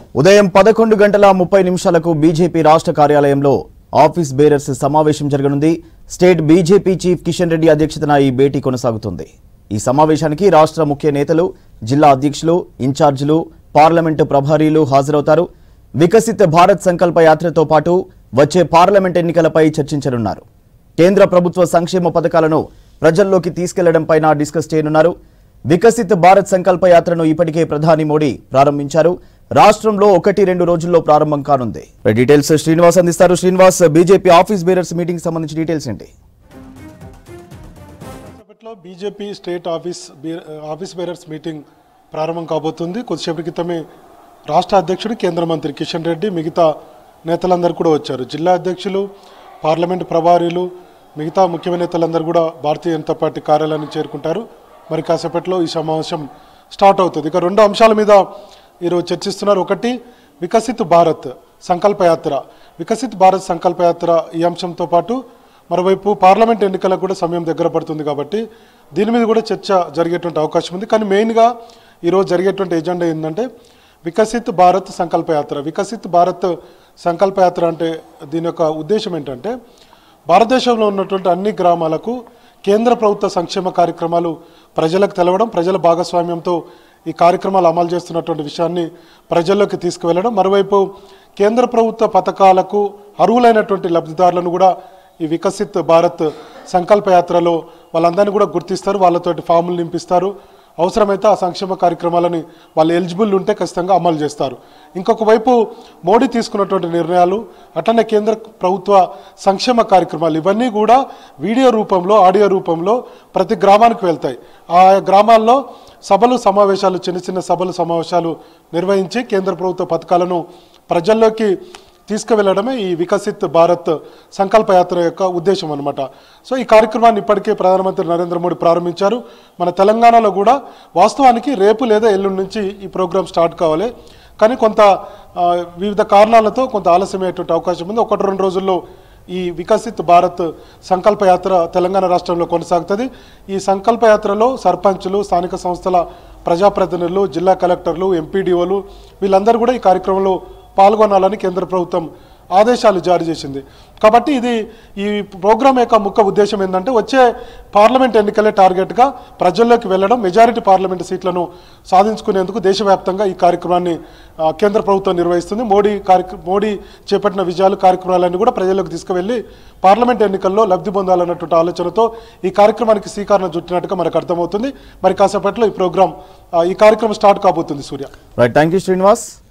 ఉదయం పదకొండు గంటల ముప్పై నిమిషాలకు బీజేపీ రాష్ట్ర కార్యాలయంలో ఆఫీస్ బేరర్స్ సమావేశం జరగనుంది state BJP chief Kishan Reddy అధ్యక్షతన ఈ భేటీ కొనసాగుతుంది ఈ సమావేశానికి రాష్ట్ర ముఖ్య నేతలు జిల్లా అధ్యక్షులు ఇన్ఛార్జీలు పార్లమెంటు ప్రభారీలు హాజరవుతారు వికసిత్ భారత్ సంకల్ప యాత్రతో పాటు వచ్చే పార్లమెంట్ ఎన్నికలపై చర్చించనున్నారు కేంద్ర ప్రభుత్వ సంక్షేమ పథకాలను ప్రజల్లోకి తీసుకెళ్లడంపైన డిస్కస్ చేయనున్నారు వికసిత్ భారత్ సంకల్ప యాత్రను ఇప్పటికే ప్రధాని మోడీ ప్రారంభించారు రాష్ట్రంలో ఒకటి రెండు రోజుల్లో ప్రారంభం కానుంది డీటెయిల్స్ శ్రీనివాస్ అందిస్తారు Srinivas BJP office bearers meeting సంబంధించి డీటెయిల్స్ ఏంటి కొద్దిసేపట్లో BJP state office bear- office bearers meeting ప్రారంభం కాబోతుంది కొద్దిసేపటి క్రితమే రాష్ట్ర అధ్యక్షుడు కేంద్ర మంత్రి కిషన్ రెడ్డి మిగతా నేతలందరూ కూడా వచ్చారు జిల్లా అధ్యక్షులు పార్లమెంట్ ప్రభారీలు మిగతా ముఖ్యమైన నేతలందరూ కూడా భారతీయ జనతా పార్టీ కార్యాలయానికి చేరుకుంటారు మరి కాసేపట్లో ఈ సమావేశం స్టార్ట్ అవుతుంది ఇక రెండు అంశాల మీద ఈరోజు చర్చిస్తున్నారు ఒకటి వికసిత్ భారత్ సంకల్ప యాత్ర వికసిత్ భారత్ సంకల్ప యాత్ర ఈ అంశంతో పాటు మరోవైపు పార్లమెంట్ ఎన్నికలకు కూడా సమయం దగ్గర పడుతుంది కాబట్టి దీని మీద కూడా చర్చ జరిగేటువంటి అవకాశం ఉంది కానీ మెయిన్గా ఈరోజు జరిగేటువంటి ఎజెండా ఏంటంటే వికసిత్ భారత్ సంకల్ప యాత్ర వికసిత్ భారత్ సంకల్ప యాత్ర అంటే దీని యొక్క ఉద్దేశం ఏంటంటే భారతదేశంలో ఉన్నటువంటి అన్ని గ్రామాలకు కేంద్ర ప్రభుత్వ సంక్షేమ కార్యక్రమాలు ప్రజలకు తెలవడం ప్రజల భాగస్వామ్యంతో ఈ కార్యక్రమాలు అమలు చేస్తున్నటువంటి విషయాన్ని ప్రజల్లోకి తీసుకువెళ్ళడం మరోవైపు కేంద్ర ప్రభుత్వ పథకాలకు అర్హులైనటువంటి లబ్ధిదారులను కూడా ఈ వికసిత్ భారత్ సంకల్ప యాత్రలో వాళ్ళందరినీ కూడా గుర్తిస్తారు వాళ్ళతోటి ఫాములు నింపిస్తారు అవసరమైతే ఆ సంక్షేమ కార్యక్రమాలని వాళ్ళు ఎలిజిబుల్ ఉంటే ఖచ్చితంగా అమలు చేస్తారు ఇంకొక వైపు మోడీ తీసుకున్నటువంటి నిర్ణయాలు అట్లనే కేంద్ర ప్రభుత్వ సంక్షేమ కార్యక్రమాలు ఇవన్నీ కూడా వీడియో రూపంలో ఆడియో రూపంలో ప్రతి గ్రామానికి వెళ్తాయి ఆ గ్రామాల్లో సభలు సమావేశాలు చిన్న చిన్న సభలు సమావేశాలు నిర్వహించి కేంద్ర ప్రభుత్వ పథకాలను ప్రజల్లోకి తీసుకువెళ్ళడమే ఈ వికసిత్ భారత్ సంకల్ప యాత్ర యొక్క ఉద్దేశం అనమాట సో ఈ కార్యక్రమాన్ని ఇప్పటికే ప్రధానమంత్రి నరేంద్ర మోడీ ప్రారంభించారు మన తెలంగాణలో కూడా వాస్తవానికి రేపు లేదా ఎల్లుండి నుంచి ఈ ప్రోగ్రాం స్టార్ట్ కావాలి కానీ కొంత ఆ, వివిధ కారణాలతో కొంత ఆలస్యమయ్యేటువంటి అవకాశం ఉంది ఒకటి రెండు రోజుల్లో ఈ వికసిత్ భారత్ సంకల్ప యాత్ర తెలంగాణ రాష్ట్రంలో కొనసాగుతుంది ఈ సంకల్ప యాత్రలో సర్పంచులు స్థానిక సంస్థల ప్రజాప్రతినిధులు జిల్లా కలెక్టర్లు ఎంపీడీఓలు వీళ్ళందరూ కూడా ఈ కార్యక్రమంలో పాల్గొనాలని కేంద్ర ప్రభుత్వం ఆదేశాలు జారీ చేసింది కాబట్టి ఇది ఈ ప్రోగ్రాం యొక్క ముఖ్య ఉద్దేశం ఏంటంటే వచ్చే పార్లమెంట్ ఎన్నికలే టార్గెట్గా ప్రజల్లోకి వెళ్ళడం మెజారిటీ పార్లమెంట్ సీట్లను సాధించుకునేందుకు దేశవ్యాప్తంగా ఈ కార్యక్రమాన్ని ఆ, కేంద్ర ప్రభుత్వం నిర్వహిస్తుంది మోడీ కార్యక్ర మోడీ చేపట్టిన విజయాలు కార్యక్రమాలన్నీ కూడా ప్రజల్లోకి తీసుకువెళ్ళి పార్లమెంట్ ఎన్నికల్లో లబ్ధి పొందాలన్నటువంటి ఆలోచనతో ఈ కార్యక్రమానికి శ్రీకారం చుట్టినట్టుగా మనకు అర్థమవుతుంది మరి కాసేపట్లో ఈ ప్రోగ్రాం ఆ, ఈ కార్యక్రమం స్టార్ట్ కాబోతుంది Surya right thank you Srinivas